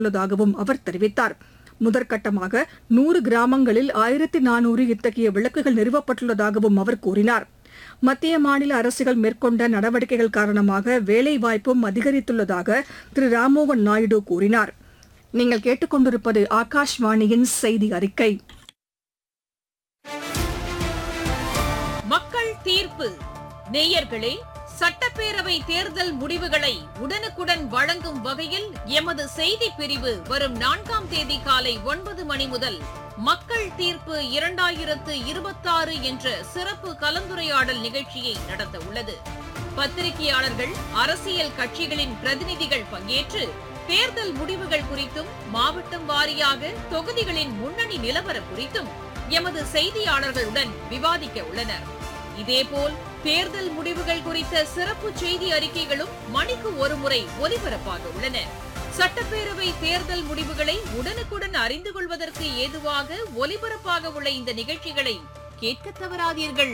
உள்ளதாகவும் அவர் தெரிவித்தார் முதற்கட்டமாக நூறு கிராமங்களில் ஆயிரத்தி நானூறு இத்தகைய விளக்குகள் நிறுவப்பட்டுள்ளதாகவும் அவர் கூறினார் மத்திய மாநில அரசுகள் மேற்கொண்ட நடவடிக்கைகள் காரணமாக வேலைவாய்ப்பும் அதிகரித்துள்ளதாக திரு ராம்மோகன் நாயுடு கூறினார் நீங்கள் கேட்டுக்கொண்டிருப்பது ஆகாஷ்வாணியின் செய்தி அறிக்கை மக்கள் தீர்ப்பு நேயர்களே சட்டப்பேரவை தேர்தல் முடிவுகளை உடனுக்குடன் வழங்கும் வகையில் எமது செய்தி பிரிவு வரும் நான்காம் தேதி காலை ஒன்பது மணி முதல் மக்கள் தீர்ப்பு இரண்டாயிரத்து இருபத்தாறு என்ற சிறப்பு கலந்துரையாடல் நிகழ்ச்சியை நடத்த உள்ளது பத்திரிகையாளர்கள் அரசியல் கட்சிகளின் பிரதிநிதிகள் பங்கேற்று தேர்தல் முடிவுகள் குறித்தும் மாவட்டம் வாரியாக தொகுதிகளின் முன்னணி நிலவரம் குறித்தும் எமது செய்தியாளர்களுடன் விவாதிக்க உள்ளனர் இதேபோல் தேர்தல் முடிவுகள் குறித்த சிறப்பு செய்தி அறிக்கைகளும் மணிக்கு ஒருமுறை ஒலிபரப்பாக உள்ளன சட்டப்பேரவை தேர்தல் முடிவுகளை உடனுக்குடன் அறிந்து கொள்வதற்கு ஏதுவாக ஒலிபரப்பாக உள்ள இந்த நிகழ்ச்சிகளை கேட்க தவறாதீர்கள்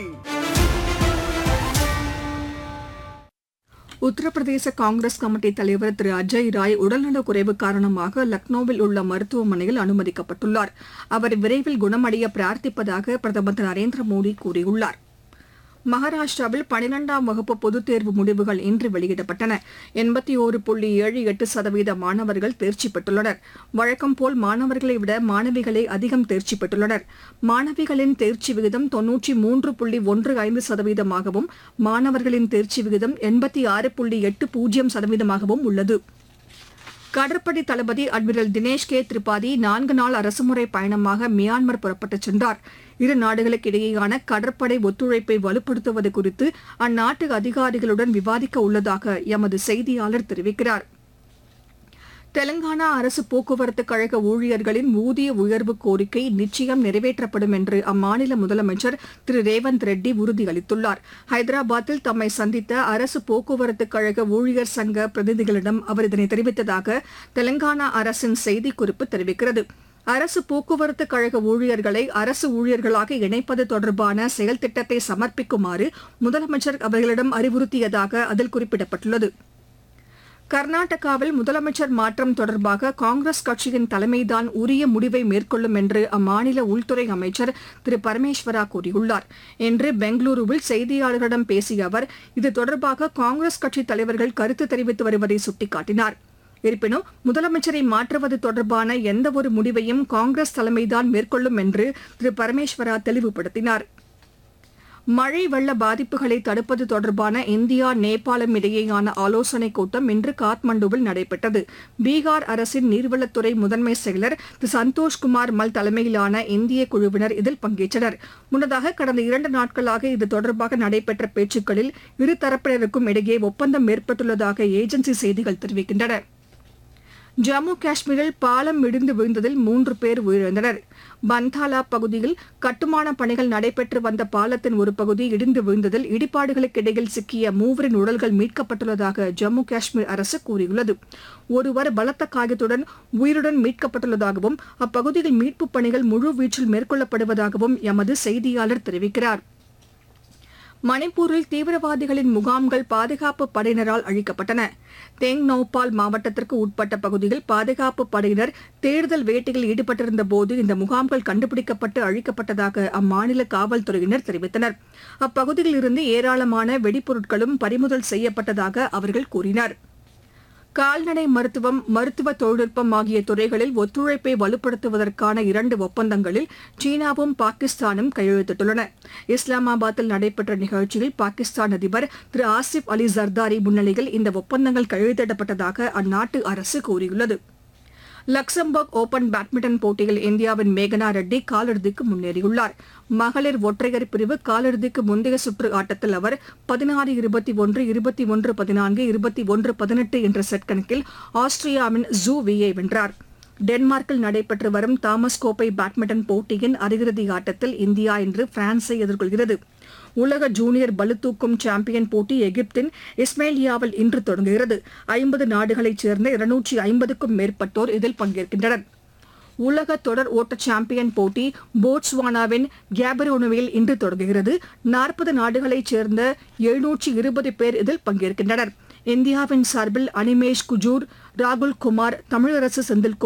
உத்தரப்பிரதேச காங்கிரஸ் கமிட்டி தலைவர் திரு அஜய் ராய் உடல்நலக் குறைவு காரணமாக லக்னோவில் உள்ள மருத்துவமனையில் அனுமதிக்கப்பட்டுள்ளார் அவர் விரைவில் குணமடைய பிரார்த்திப்பதாக பிரதமர் திரு நரேந்திர மோடி கூறியுள்ளார் மகாராஷ்டிராவில் பனிரெண்டாம் வகுப்பு பொதுத் தேர்வு முடிவுகள் இன்று வெளியிடப்பட்டன எண்பத்தி ஒரு புள்ளி ஏழு எட்டு சதவீத மாணவர்கள் தேர்ச்சி பெற்றுள்ளனர் வழக்கம் போல் மாணவர்களை விட மாணவிகளே அதிகம் தேர்ச்சி பெற்றுள்ளனர் மாணவிகளின் தேர்ச்சி விகிதம் தொன்னூற்றி மூன்று புள்ளி ஒன்று ஐந்து சதவீதமாகவும் மாணவர்களின் தேர்ச்சி விகிதம் எண்பத்தி ஆறு புள்ளி எட்டு பூஜ்ஜியம் சதவீதமாகவும் உள்ளது கடற்படை தளபதி அட்மிரல் தினேஷ் கே திரிபாதி நான்கு நாள் அரசுமுறை பயணமாக மியான்மர் புறப்பட்டுச் சென்றார் இரு நாடுகளுக்கு இடையேயான கடற்படை ஒத்துழைப்பை வலுப்படுத்துவது குறித்து அந்நாட்டு அதிகாரிகளுடன் விவாதிக்க உள்ளதாக எமது செய்தியாளர் தெரிவிக்கிறார் தெலங்கானா அரசு போக்குவரத்து கழக ஊழியர்களின் ஊதிய உயர்வு கோரிக்கை நிச்சயம் நிறைவேற்றப்படும் என்று அம்மாநில முதலமைச்சர் திரு ரேவந்த் ரெட்டி உறுதியளித்துள்ளார் ஹைதராபாத்தில் தம்மை சந்தித்த அரசு போக்குவரத்து கழக ஊழியர் சங்க பிரதிநிதிகளிடம் அவர் இதனை தெரிவித்ததாக தெலங்கானா அரசின் செய்திக்குறிப்பு தெரிவிக்கிறது அரசு போக்குவரத்து கழக ஊழியர்களை அரசு ஊழியர்களாக இணைப்பது தொடர்பான செயல் திட்டத்தை சமர்ப்பிக்குமாறு முதலமைச்சர் அவர்களிடம் அறிவுறுத்தியதாக அதில் குறிப்பிடப்பட்டுள்ளது கர்நாடகாவில் முதலமைச்சர் மாற்றம் தொடர்பாக காங்கிரஸ் கட்சியின் தலைமைதான் உரிய முடிவை மேற்கொள்ளும் என்று அம்மாநில உள்துறை அமைச்சர் திரு பரமேஸ்வரா கூறியுள்ளார் இன்று பெங்களூருவில் செய்தியாளர்களிடம் பேசிய அவர் இது தொடர்பாக காங்கிரஸ் கட்சி தலைவர்கள் கருத்து தெரிவித்து வருவதை சுட்டிக்காட்டினார் இருப்பினும் முதலமைச்சரை மாற்றுவது தொடர்பான எந்தவொரு முடிவையும் காங்கிரஸ் தலைமைதான் மேற்கொள்ளும் என்று திரு பரமேஸ்வரா தெளிவுபடுத்தினார் மழை வெள்ள பாதிப்புகளை தடுப்பது தொடர்பான இந்தியா நேபாளம் இடையேயான ஆலோசனைக் கூட்டம் இன்று காத்மண்டுவில் நடைபெற்றது பீகார் அரசின் நீர்வளத்துறை முதன்மை செயலர் திரு சந்தோஷ்குமார் மல் தலைமையிலான இந்திய குழுவினர் இதில் பங்கேற்றனர் முன்னதாக கடந்த இரண்டு நாட்களாக இது தொடர்பாக நடைபெற்ற பேச்சுக்களில் இரு தரப்பினருக்கும் இடையே ஒப்பந்தம் ஏற்பட்டுள்ளதாக ஏஜென்சி செய்திகள் தெரிவிக்கின்றன ஜம்மு காஷ்மீரில் பாலம் இடிந்து விழுந்ததில் மூன்று பேர் உயிரிழந்தனர் பந்தாலா பகுதியில் கட்டுமான பணிகள் நடைபெற்று வந்த பாலத்தின் ஒரு பகுதி இடிந்து விழுந்ததில் இடிபாடுகளுக்கு இடையில் சிக்கிய மூவரின் உடல்கள் மீட்கப்பட்டுள்ளதாக ஜம்மு காஷ்மீர் அரசு கூறியுள்ளது ஒருவர் பலத்த காயத்துடன் உயிருடன் மீட்கப்பட்டுள்ளதாகவும் அப்பகுதியில் மீட்புப் பணிகள் முழுவீச்சில் மேற்கொள்ளப்படுவதாகவும் எமது செய்தியாளர் தெரிவிக்கிறார் மணிப்பூரில் தீவிரவாதிகளின் முகாம்கள் பாதுகாப்பு படையினரால் அழிக்கப்பட்டன தெங் நௌபால் மாவட்டத்திற்கு உட்பட்ட பகுதியில் பாதுகாப்பு படையினர் தேடுதல் வேட்டையில் ஈடுபட்டிருந்த போது இந்த முகாம்கள் கண்டுபிடிக்கப்பட்டு அழிக்கப்பட்டதாக அம்மாநில காவல்துறையினர் தெரிவித்தனர் அப்பகுதியில் இருந்து ஏராளமான வெடிப்பொருட்களும் பறிமுதல் செய்யப்பட்டதாக அவர்கள் கூறினர் கால்நடை மருத்துவம் மருத்துவ தொழில்நுட்பம் ஆகிய துறைகளில் ஒத்துழைப்பை வலுப்படுத்துவதற்கான இரண்டு ஒப்பந்தங்களில் சீனாவும் பாகிஸ்தானும் கையெழுத்திட்டுள்ளன இஸ்லாமாபாத்தில் நடைபெற்ற நிகழ்ச்சியில் பாகிஸ்தான் அதிபர் திரு ஆசிப் அலி ஜர்தாரி முன்னிலையில் இந்த ஒப்பந்தங்கள் கையெழுத்திடப்பட்டதாக அந்நாட்டு அரசு கூறியுள்ளது லக்சம்பர்க் ஓபன் பேட்மிண்டன் போட்டியில் இந்தியாவின் மேகனா ரெட்டி காலிறுதிக்கு முன்னேறியுள்ளார் மகளிர் ஒற்றையர் பிரிவு காலிறுதிக்கு முந்தைய சுற்று ஆட்டத்தில் அவர் பதினாறு இருபத்தி ஒன்று இருபத்தி ஒன்று பதினான்கு இருபத்தி ஒன்று பதினெட்டு என்ற செட் கணக்கில் ஆஸ்திரியாவின் ஜூ வியை வென்றார் டென்மார்க்கில் நடைபெற்று வரும் தாமஸ் கோப்பை பேட்மிண்டன் போட்டியின் அரையிறுதி ஆட்டத்தில் இந்தியா இன்று பிரான்ஸை எதிர்கொள்கிறது உலக ஜூனியர் பளுதூக்கும் சாம்பியன் போட்டி எகிப்தின் இஸ்மேலியாவில் இன்று தொடங்குகிறது ஐம்பது நாடுகளைச் சேர்ந்த இருநூற்றி ஐம்பதுக்கும் மேற்பட்டோர் இதில் பங்கேற்கின்றனர் உலக தொடர் ஓட்ட சாம்பியன் போட்டி போட்ஸ்வானாவின் கேபரோனுவில் இன்று தொடங்குகிறது நாற்பது நாடுகளைச் சேர்ந்த எழுநூற்றி இருபது பேர் இதில் பங்கேற்கின்றனர் இந்தியாவின் சார்பில் அனிமேஷ் குஜூர் ராகுல் குமார் தமிழரசு செந்தில்குமார்